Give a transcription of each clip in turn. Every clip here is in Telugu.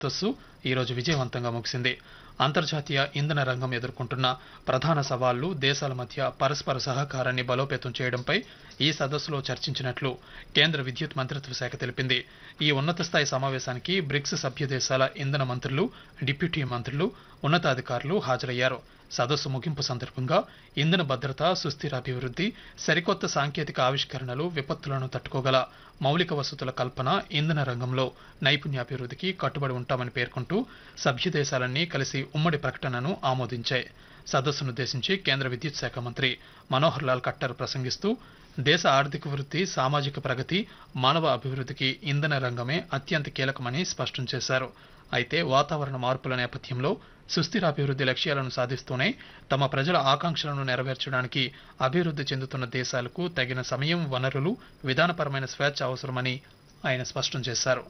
సదస్సు ఈరోజు విజయవంతంగా ముగిసింది అంతర్జాతీయ ఇంధన రంగం ఎదుర్కొంటున్న ప్రధాన సవాళ్లు దేశాల మధ్య పరస్పర సహకారాన్ని బలోపేతం చేయడంపై ఈ సదస్సులో చర్చించినట్లు కేంద్ర విద్యుత్ మంత్రిత్వ శాఖ తెలిపింది ఈ ఉన్నత స్థాయి సమావేశానికి బ్రిక్స్ సభ్య దేశాల ఇంధన మంత్రులు డిప్యూటీ మంత్రులు ఉన్నతాధికారులు హాజరయ్యారు సదస్సు ముగింపు సందర్భంగా ఇంధన భద్రత సుస్థిర అభివృద్ధి సరికొత్త సాంకేతిక ఆవిష్కరణలు విపత్తులను తట్టుకోగల మౌలిక వసతుల కల్పన ఇంధన రంగంలో నైపుణ్యాభివృద్ధికి కట్టుబడి ఉంటామని పేర్కొంటూ సభ్య దేశాలన్నీ కలిసి ఉమ్మడి ప్రకటనను ఆమోదించాయి సదస్సునుద్దేశించి కేంద్ర విద్యుత్ శాఖ మంత్రి మనోహర్ లాల్ ఖట్టర్ ప్రసంగిస్తూ దేశ ఆర్థిక వృద్ధి సామాజిక ప్రగతి మానవ అభివృద్ధికి ఇంధన రంగమే అత్యంత కీలకమని స్పష్టం చేశారు అయితే వాతావరణ మార్పుల నేపథ్యంలో సుస్థిర అభివృద్ధి లక్ష్యాలను సాధిస్తూనే తమ ప్రజల ఆకాంక్షలను నెరవేర్చడానికి అభివృద్ధి చెందుతున్న దేశాలకు తగిన సమయం వనరులు విధానపరమైన స్వేచ్ఛ అవసరమని ఆయన స్పష్టం చేశారు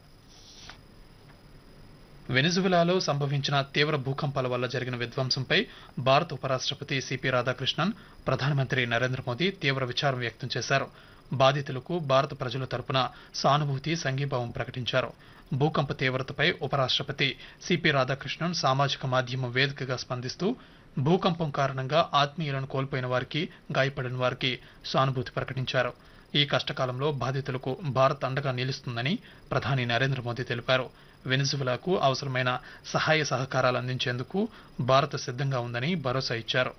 వెనిజువెలాలో సంభవించిన తీవ్ర భూకంపాల వల్ల జరిగిన విధ్వంసంపై భారత ఉపరాష్ట్రపతి సిపి రాధాకృష్ణన్ ప్రధానమంత్రి నరేంద్ర మోదీ తీవ్ర విచారం వ్యక్తం చేశారు బాధితులకు భారత ప్రజల తరపున సానుభూతి సంఘీభావం ప్రకటించారు భూకంప తీవ్రతపై ఉపరాష్ట్రపతి సిపి రాధాకృష్ణన్ సామాజిక మాధ్యమం వేదికగా స్పందిస్తూ భూకంపం కారణంగా ఆత్మీయులను కోల్పోయిన వారికి గాయపడిన వారికి సానుభూతి ప్రకటించారు ఈ కష్టకాలంలో బాధితులకు భారత్ అండగా నిలుస్తుందని ప్రధాని నరేంద్ర మోదీ తెలిపారు వెనిజువెలాకు అవసరమైన సహాయ సహకారాలు అందించేందుకు భారత్ సిద్ధంగా ఉందని భరోసా ఇచ్చారు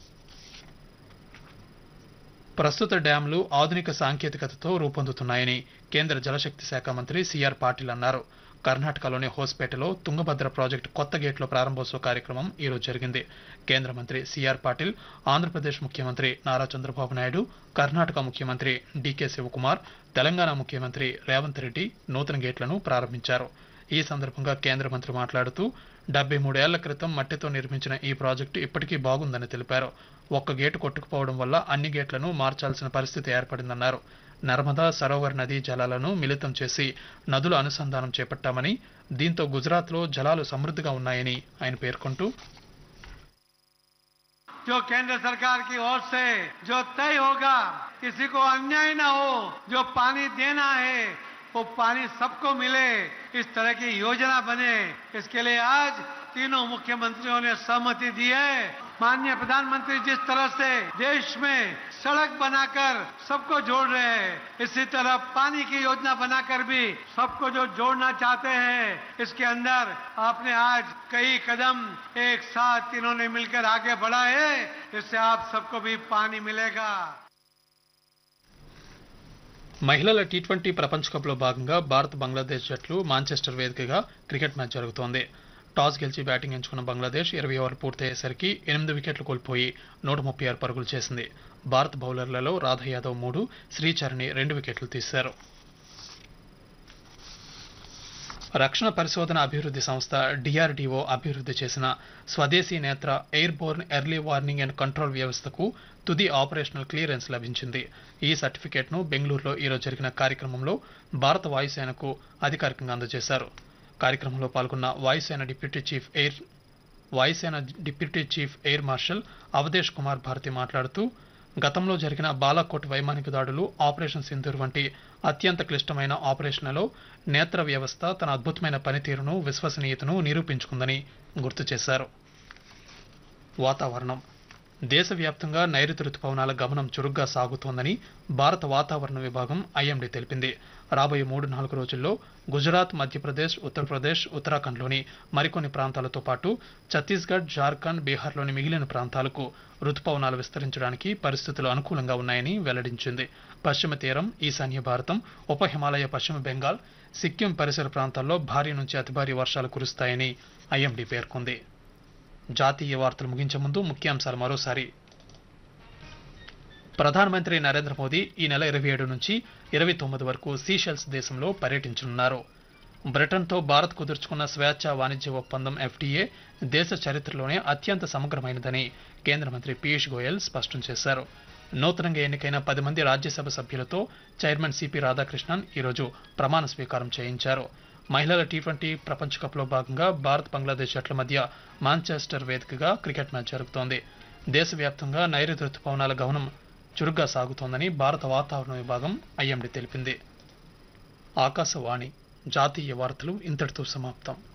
ప్రస్తుత డ్యాంలు ఆధునిక సాంకేతికతతో రూపొందుతున్నాయని కేంద్ర జలశక్తి శాఖ మంత్రి సిఆర్ పాటిల్ అన్నారు కర్ణాటకలోని హోస్పేటలో తుంగభద్ర ప్రాజెక్టు కొత్త గేట్ల ప్రారంభోత్సవ కార్యక్రమం ఈరోజు జరిగింది కేంద్ర మంత్రి సిఆర్ పాటిల్ ఆంధ్రప్రదేశ్ ముఖ్యమంత్రి నారా చంద్రబాబు నాయుడు కర్ణాటక ముఖ్యమంత్రి డీకే శివకుమార్ తెలంగాణ ముఖ్యమంత్రి రేవంత్ రెడ్డి నూతన గేట్లను ప్రారంభించారు ఈ సందర్భంగా కేంద్ర మంత్రి మాట్లాడుతూ డెబ్బై మూడేళ్ల క్రితం మట్టితో నిర్మించిన ఈ ప్రాజెక్టు ఇప్పటికీ బాగుందని తెలిపారు ఒక్క గేటు కొట్టుకుపోవడం వల్ల అన్ని గేట్లను మార్చాల్సిన పరిస్థితి ఏర్పడిందన్నారు నర్మదా సరోవర్ నదీ జలాలను మిళితం చేసి నదుల అనుసంధానం చేపట్టామని దీంతో గుజరాత్లో జలాలు సమృద్ధిగా ఉన్నాయని ఆయన పేర్కొంటూ जो केंद्र सरकार की ओर से जो तय होगा किसी को अन्याय ना हो जो पानी देना है वो पानी सबको मिले इस तरह की योजना बने इसके लिए आज तीनों मुख्यमंत्रियों ने सहमति दी है माननीय प्रधानमंत्री जिस तरह से देश में सड़क बनाकर सबको जोड़ रहे हैं इसी तरह पानी की योजना बनाकर भी सबको जो जोड़ना चाहते हैं इसके अंदर आपने आज कई कदम एक साथ इन्होंने मिलकर आगे बढ़ा है इससे आप सबको भी पानी मिलेगा మహిళల టీ ట్వంటీ ప్రపంచ కప్లో భాగంగా భారత్ బంగ్లాదేశ్ జట్లు మాంచెస్టర్ వేదికగా క్రికెట్ మ్యాచ్ జరుగుతోంది టాస్ గెలిచి బ్యాటింగ్ ఎంచుకున్న బంగ్లాదేశ్ ఇరవై ఓవర్లు పూర్తయ్యేసరికి ఎనిమిది వికెట్లు కోల్పోయి నూట ముప్పై ఆరు పరుగులు చేసింది భారత బౌలర్లలో రాధ యాదవ్ మూడు శ్రీచరణి రెండు వికెట్లు తీశారు రక్షణ పరిశోధన అభివృద్ధి సంస్థ డిఆర్డీఓ అభివృద్ధి చేసిన స్వదేశీ Netra airborne early warning and control వ్యవస్థకు తుది ఆపరేషనల్ క్లియరెన్స్ లభించింది ఈ సర్టిఫికేట్ను బెంగళూరులో ఈరోజు జరిగిన కార్యక్రమంలో భారత వాయుసేనకు అధికారికంగా అందజేశారు కార్యక్రమంలో పాల్గొన్న వాయుసేన డిప్యూటీ చీఫ్ ఎయిర్ వాయుసేన deputy chief air marshal Avadhesh Kumar Bharti మాట్లాడుతూ గతంలో జరిగిన బాలాకోట్ వైమానిక దాడులు ఆపరేషన్ సింధూర్ వంటి అత్యంత క్లిష్టమైన ఆపరేషన్లలో నేత్ర వ్యవస్థ తన అద్భుతమైన పనితీరును విశ్వసనీయతను నిరూపించుకుందని గుర్తు చేశారు వాతావరణం దేశవ్యాప్తంగా నైరుతి రుతుపవనాల గమనం చురుగ్గా సాగుతోందని భారత వాతావరణ విభాగం ఐఎండీ తెలిపింది రాబోయే మూడు నాలుగు రోజుల్లో గుజరాత్ మధ్యప్రదేశ్ ఉత్తరప్రదేశ్ ఉత్తరాఖండ్లోని మరికొన్ని ప్రాంతాలతో పాటు ఛత్తీస్గఢ్ జార్ఖండ్ బీహార్లోని మిగిలిన ప్రాంతాలకు రుతుపవనాలు విస్తరించడానికి పరిస్థితులు అనుకూలంగా ఉన్నాయని వెల్లడించింది పశ్చిమ తీరం ఈశాన్య భారతం ఉప హిమాలయ పశ్చిమ బెంగాల్ సిక్కిం పరిసర ప్రాంతాల్లో భారీ నుంచి అతి భారీ వర్షాలు కురుస్తాయని ఐఎండీ పేర్కొంది జాతీయ వార్తలు ముగించే ముందు ముఖ్యాంశాలు మరోసారి ప్రధానమంత్రి నరేంద్ర మోదీ ఈ నెల ఇరవై ఏడు నుంచి ఇరవై తొమ్మిది వరకు సీషెల్స్ దేశంలో పర్యటించనున్నారు బ్రిటన్తో భారత్ కుదుర్చుకున్న స్వేచ్ఛ వాణిజ్య ఒప్పందం ఎఫ్టీఏ దేశ చరిత్రలోనే అత్యంత సమగ్రమైనదని కేంద్ర మంత్రి పీయూష్ గోయల్ స్పష్టం చేశారు నూతనంగా ఎన్నికైన పది మంది రాజ్యసభ సభ్యులతో చైర్మన్ సిపి రాధాకృష్ణన్ ఈరోజు ప్రమాణ స్వీకారం చేయించారు మహిళల టీ ట్వంటీ ప్రపంచ కప్లో భాగంగా భారత్ బంగ్లాదేశ్ జట్ల మధ్య మాంచెస్టర్ వేదికగా క్రికెట్ మ్యాచ్ జరుగుతోంది దేశవ్యాప్తంగా నైరుతి రుతుపవనాల గమనం చురుగ్గా సాగుతోందని భారత వాతావరణ విభాగం ఐఎండీ తెలిపింది ఆకాశవాణి జాతీయ వార్తలు ఇంతటితో సమాప్తం